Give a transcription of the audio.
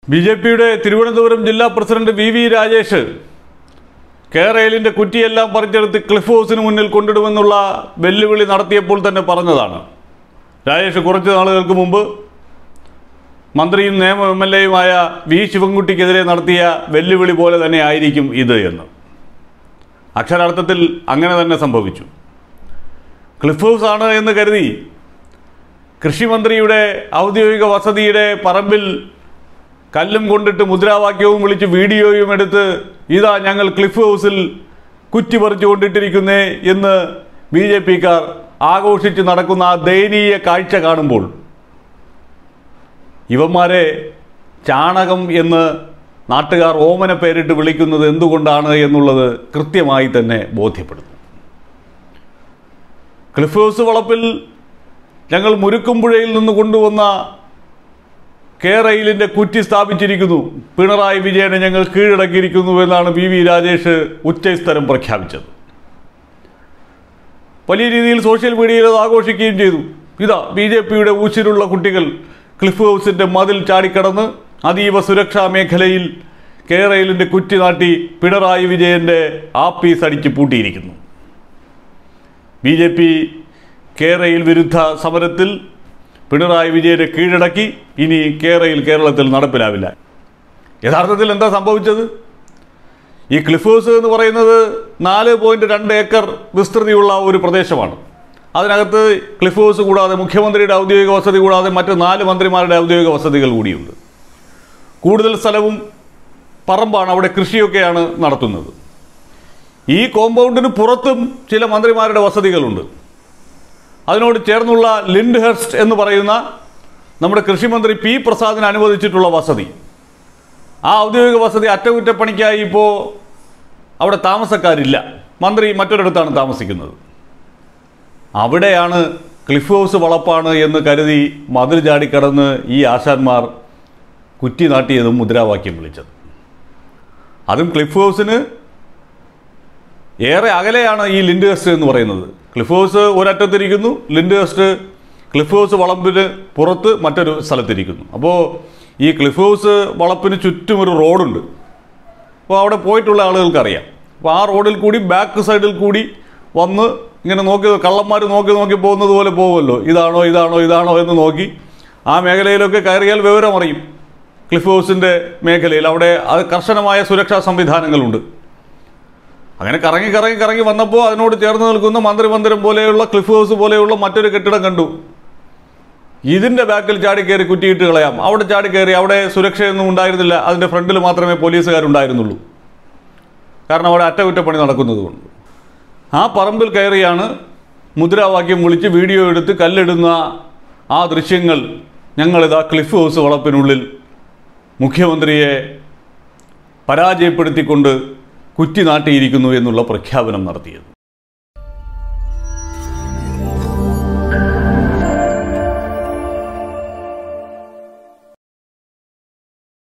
B J പിയുടെ തിരുവനന്തപുരം ജില്ലാ president V V Rajesh കേരളിൻ്റെ കുറ്റിയെല്ലാം പറിച്ചെടുത്ത് ക്ലിഫ് ഹൗസിന് മുന്നിൽ കൊണ്ടിടുമെന്നുള്ള വെല്ലുവിളി നടത്തിയപ്പോൾ തന്നെ പറഞ്ഞതാണ് രാജേഷ് കുറച്ച് നാളുകൾക്ക് മുമ്പ് മന്ത്രിയും നിയമ എം എൽ എയുമായ വി ശിവൻകുട്ടിക്കെതിരെ നടത്തിയ വെല്ലുവിളി പോലെ തന്നെ ആയിരിക്കും ഇത് എന്ന് അക്ഷരാർത്ഥത്തിൽ അങ്ങനെ തന്നെ സംഭവിച്ചു ക്ലിഫ് ഹൗസ് ആണ് എന്ന് കരുതി കൃഷിമന്ത്രിയുടെ ഔദ്യോഗിക വസതിയുടെ പറമ്പിൽ കല്ലും കൊണ്ടിട്ട് മുദ്രാവാക്യവും വിളിച്ച് വീഡിയോയും എടുത്ത് ഇതാ ഞങ്ങൾ ക്ലിഫ് ഹൗസിൽ കുറ്റി പറിച്ചു കൊണ്ടിട്ടിരിക്കുന്നേ എന്ന് ബി ജെ പിക്കാർ ആഘോഷിച്ച് നടക്കുന്ന ആ ദയനീയ കാഴ്ച കാണുമ്പോൾ ഇവന്മാരെ ചാണകം എന്ന് നാട്ടുകാർ ഓമന പേരിട്ട് വിളിക്കുന്നത് എന്തുകൊണ്ടാണ് എന്നുള്ളത് കൃത്യമായി തന്നെ ബോധ്യപ്പെടുന്നു ക്ലിഫ് ഹൗസ് വളപ്പിൽ ഞങ്ങൾ മുരുക്കുമ്പുഴയിൽ നിന്ന് കൊണ്ടുവന്ന കെ റെയിലിൻ്റെ കുറ്റി സ്ഥാപിച്ചിരിക്കുന്നു പിണറായി വിജയനെ ഞങ്ങൾ കീഴടക്കിയിരിക്കുന്നു എന്നാണ് വി വി രാജേഷ് ഉച്ചസ്ഥരം പ്രഖ്യാപിച്ചത് വലിയ രീതിയിൽ സോഷ്യൽ മീഡിയയിൽ അത് ആഘോഷിക്കുകയും ചെയ്തു ഇതാ ബി ജെ പിയുടെ ഊശിലുള്ള കുട്ടികൾ ക്ലിഫ് ഹൗസിൻ്റെ മതിൽ ചാടിക്കടന്ന് അതീവ സുരക്ഷാ മേഖലയിൽ കെ റെയിലിൻ്റെ കുറ്റി നാട്ടി പിണറായി വിജയൻ്റെ ആപ്പീസ് അടിച്ച് പൂട്ടിയിരിക്കുന്നു ബി ജെ പി കേരയിൽ വിരുദ്ധ സമരത്തിൽ പിണറായി വിജയനെ കീഴടക്കി ഇനി കേരയിൽ കേരളത്തിൽ നടപ്പിലാവില്ല യഥാർത്ഥത്തിൽ എന്താ സംഭവിച്ചത് ഈ ക്ലിഫ് ഹൗസ് എന്ന് പറയുന്നത് നാല് പോയിന്റ് രണ്ട് ഏക്കർ വിസ്തൃതിയുള്ള ഒരു പ്രദേശമാണ് അതിനകത്ത് ക്ലിഫ് ഹൗസ് കൂടാതെ മുഖ്യമന്ത്രിയുടെ ഔദ്യോഗിക വസതി കൂടാതെ മറ്റ് നാല് മന്ത്രിമാരുടെ ഔദ്യോഗിക വസതികൾ കൂടിയുണ്ട് കൂടുതൽ സ്ഥലവും പറമ്പാണ് അവിടെ കൃഷിയൊക്കെയാണ് നടത്തുന്നത് ഈ കോമ്പൗണ്ടിന് പുറത്തും ചില മന്ത്രിമാരുടെ വസതികളുണ്ട് അതിനോട് ചേർന്നുള്ള ലിൻഡ് ഹെർസ്റ്റ് എന്ന് പറയുന്ന നമ്മുടെ കൃഷിമന്ത്രി പി പ്രസാദിന് അനുവദിച്ചിട്ടുള്ള വസതി ആ ഔദ്യോഗിക വസതി അറ്റകുറ്റപ്പണിക്കായി ഇപ്പോൾ അവിടെ താമസക്കാരില്ല മന്ത്രി മറ്റൊരിടത്താണ് താമസിക്കുന്നത് അവിടെയാണ് ക്ലിഫ് ഹൗസ് വളപ്പാണ് എന്ന് കരുതി മതിൽ ചാടിക്കടന്ന് ഈ ആശാന്മാർ കുറ്റി നാട്ടിയതും മുദ്രാവാക്യം വിളിച്ചത് അതും ക്ലിഫ് ഹൗസിന് ഏറെ അകലെയാണ് ഈ ലിൻഡ് ഹെസ്റ്റ് എന്ന് പറയുന്നത് ക്ലിഫ് ഹൗസ് ഒരറ്റത്തിരിക്കുന്നു ലിൻഡ് ഹെസ്റ്റ് ക്ലിഫ് ഹൗസ് വളപ്പിന് പുറത്ത് മറ്റൊരു സ്ഥലത്തിരിക്കുന്നു അപ്പോൾ ഈ ക്ലിഫ് ഹൗസ് വളപ്പിന് ചുറ്റും ഒരു റോഡുണ്ട് അപ്പോൾ അവിടെ പോയിട്ടുള്ള ആളുകൾക്കറിയാം അപ്പോൾ ആ റോഡിൽ കൂടി ബാക്ക് സൈഡിൽ കൂടി വന്ന് ഇങ്ങനെ നോക്കി കള്ളന്മാർ നോക്കി നോക്കി പോകുന്നത് പോലെ പോകുമല്ലോ ഇതാണോ ഇതാണോ ഇതാണോ എന്ന് നോക്കി ആ മേഖലയിലൊക്കെ കയറിയാൽ വിവരം അറിയും ക്ലിഫ് ഹൗസിൻ്റെ മേഖലയിൽ അവിടെ അത് കർശനമായ സുരക്ഷാ സംവിധാനങ്ങളുണ്ട് അങ്ങനെ കറങ്ങി കറങ്ങി കറങ്ങി വന്നപ്പോൾ അതിനോട് ചേർന്ന് നിൽക്കുന്ന മന്ത്രിമന്ദിരം പോലെയുള്ള ക്ലിഫ് ഹൗസ് പോലെയുള്ള മറ്റൊരു കെട്ടിടം കണ്ടു ഇതിൻ്റെ ബാക്കിൽ ചാടി കയറി കുറ്റിയിട്ട് കളയാം അവിടെ ചാടി കയറി അവിടെ സുരക്ഷയൊന്നും ഉണ്ടായിരുന്നില്ല അതിൻ്റെ ഫ്രണ്ടിൽ മാത്രമേ പോലീസുകാരുണ്ടായിരുന്നുള്ളൂ കാരണം അവിടെ അറ്റകുറ്റപ്പണി നടക്കുന്നത് കൊണ്ട് ആ പറമ്പിൽ കയറിയാണ് മുദ്രാവാക്യം വിളിച്ച് വീഡിയോ എടുത്ത് കല്ലിടുന്ന ആ ദൃശ്യങ്ങൾ ഞങ്ങളിതാ ക്ലിഫ് ഹൗസ് വളപ്പിനുള്ളിൽ മുഖ്യമന്ത്രിയെ പരാജയപ്പെടുത്തിക്കൊണ്ട് കുറ്റി നാട്ടിയിരിക്കുന്നു എന്നുള്ള പ്രഖ്യാപനം നടത്തിയത്